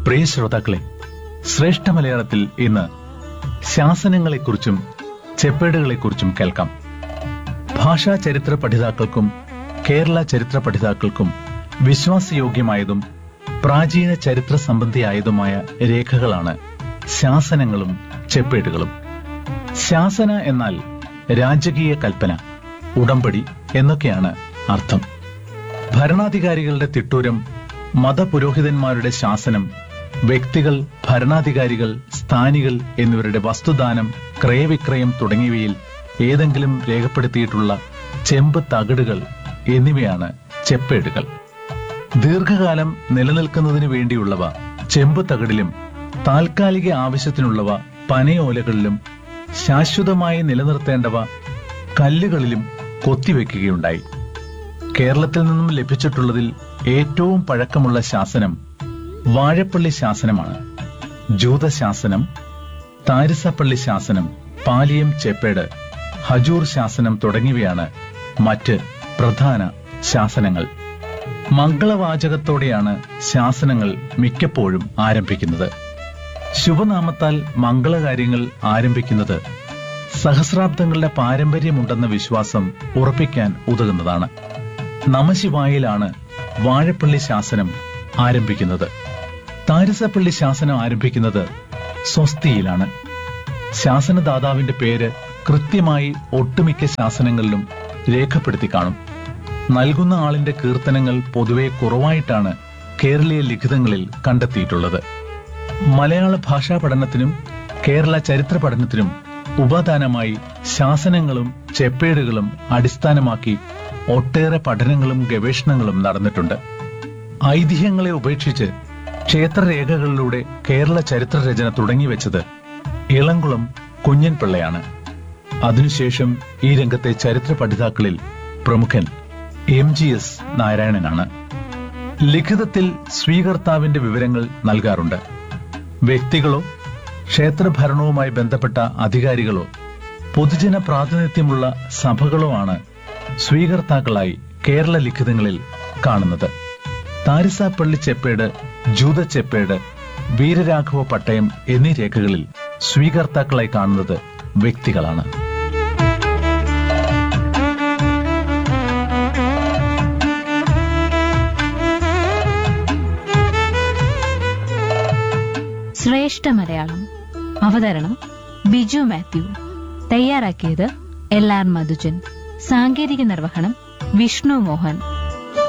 പ്രിയ ശ്രോതാക്കളെ ശ്രേഷ്ഠ മലയാളത്തിൽ ഇന്ന് ശാസനങ്ങളെക്കുറിച്ചും ചെപ്പേടുകളെക്കുറിച്ചും കേൾക്കാം ഭാഷാ ചരിത്ര പഠിതാക്കൾക്കും കേരള ചരിത്ര പഠിതാക്കൾക്കും വിശ്വാസയോഗ്യമായതും പ്രാചീന ചരിത്ര സംബന്ധിയായതുമായ രേഖകളാണ് ശാസനങ്ങളും ചെപ്പേടുകളും ശാസന എന്നാൽ രാജകീയ കൽപ്പന ഉടമ്പടി എന്നൊക്കെയാണ് അർത്ഥം ഭരണാധികാരികളുടെ തിട്ടൂരം മതപുരോഹിതന്മാരുടെ ശാസനം വ്യക്തികൾ ഭരണാധികാരികൾ സ്ഥാനികൾ എന്നിവരുടെ വസ്തുദാനം ക്രയവിക്രയം തുടങ്ങിയവയിൽ ഏതെങ്കിലും രേഖപ്പെടുത്തിയിട്ടുള്ള ചെമ്പ് തകിടുകൾ എന്നിവയാണ് ചെപ്പേടുകൾ ദീർഘകാലം നിലനിൽക്കുന്നതിന് വേണ്ടിയുള്ളവ ചെമ്പ് തകിടിലും താൽക്കാലിക ആവശ്യത്തിനുള്ളവ പനയോലകളിലും ശാശ്വതമായി നിലനിർത്തേണ്ടവ കല്ലുകളിലും കൊത്തിവെക്കുകയുണ്ടായി കേരളത്തിൽ നിന്നും ലഭിച്ചിട്ടുള്ളതിൽ ഏറ്റവും പഴക്കമുള്ള ശാസനം വാഴപ്പള്ളി ശാസനമാണ് ജൂതശാസനം താരിസപ്പള്ളി ശാസനം പാലിയം ചെപ്പേട് ഹജൂർ ശാസനം തുടങ്ങിയവയാണ് മറ്റ് പ്രധാന ശാസനങ്ങൾ മംഗളവാചകത്തോടെയാണ് ശാസനങ്ങൾ മിക്കപ്പോഴും ആരംഭിക്കുന്നത് ശുഭനാമത്താൽ മംഗളകാര്യങ്ങൾ ആരംഭിക്കുന്നത് സഹസ്രാബ്ദങ്ങളുടെ പാരമ്പര്യമുണ്ടെന്ന വിശ്വാസം ഉറപ്പിക്കാൻ ഉതകുന്നതാണ് നമശിവായിലാണ് വാഴപ്പള്ളി ശാസനം ആരംഭിക്കുന്നത് താരിസപ്പള്ളി ശാസനം ആരംഭിക്കുന്നത് സ്വസ്തിയിലാണ് ശാസനദാതാവിന്റെ പേര് കൃത്യമായി ഒട്ടുമിക്ക ശാസനങ്ങളിലും രേഖപ്പെടുത്തി കാണും നൽകുന്ന ആളിന്റെ കീർത്തനങ്ങൾ പൊതുവെ കുറവായിട്ടാണ് കേരളീയ ലിഖിതങ്ങളിൽ കണ്ടെത്തിയിട്ടുള്ളത് മലയാള ഭാഷാ പഠനത്തിനും കേരള ചരിത്ര പഠനത്തിനും ഉപാദാനമായി ശാസനങ്ങളും ചെപ്പേടുകളും അടിസ്ഥാനമാക്കി ഒട്ടേറെ പഠനങ്ങളും ഗവേഷണങ്ങളും നടന്നിട്ടുണ്ട് ഐതിഹ്യങ്ങളെ ഉപേക്ഷിച്ച് ക്ഷേത്രരേഖകളിലൂടെ കേരള ചരിത്ര രചന തുടങ്ങിവെച്ചത് ഇളംകുളം കുഞ്ഞൻപിള്ളയാണ് അതിനുശേഷം ഈ രംഗത്തെ ചരിത്ര പഠിതാക്കളിൽ പ്രമുഖൻ എം ജി എസ് നാരായണനാണ് ലിഖിതത്തിൽ സ്വീകർത്താവിന്റെ വിവരങ്ങൾ നൽകാറുണ്ട് വ്യക്തികളോ ക്ഷേത്രഭരണവുമായി ബന്ധപ്പെട്ട അധികാരികളോ പൊതുജന പ്രാതിനിധ്യമുള്ള സഭകളോ ആണ് സ്വീകർത്താക്കളായി കേരള ലിഖിതങ്ങളിൽ കാണുന്നത് താരിസാപ്പള്ളി ചെപ്പേട് ജൂത ചെപ്പേട് വീരരാഘവ പട്ടയം എന്നീ രേഖകളിൽ സ്വീകർത്താക്കളായി കാണുന്നത് വ്യക്തികളാണ് ശ്രേഷ്ഠ മലയാളം അവതരണം ബിജു മാത്യു തയ്യാറാക്കിയത് എൽ ആർ മധുജൻ സാങ്കേതിക നിർവഹണം വിഷ്ണു മോഹൻ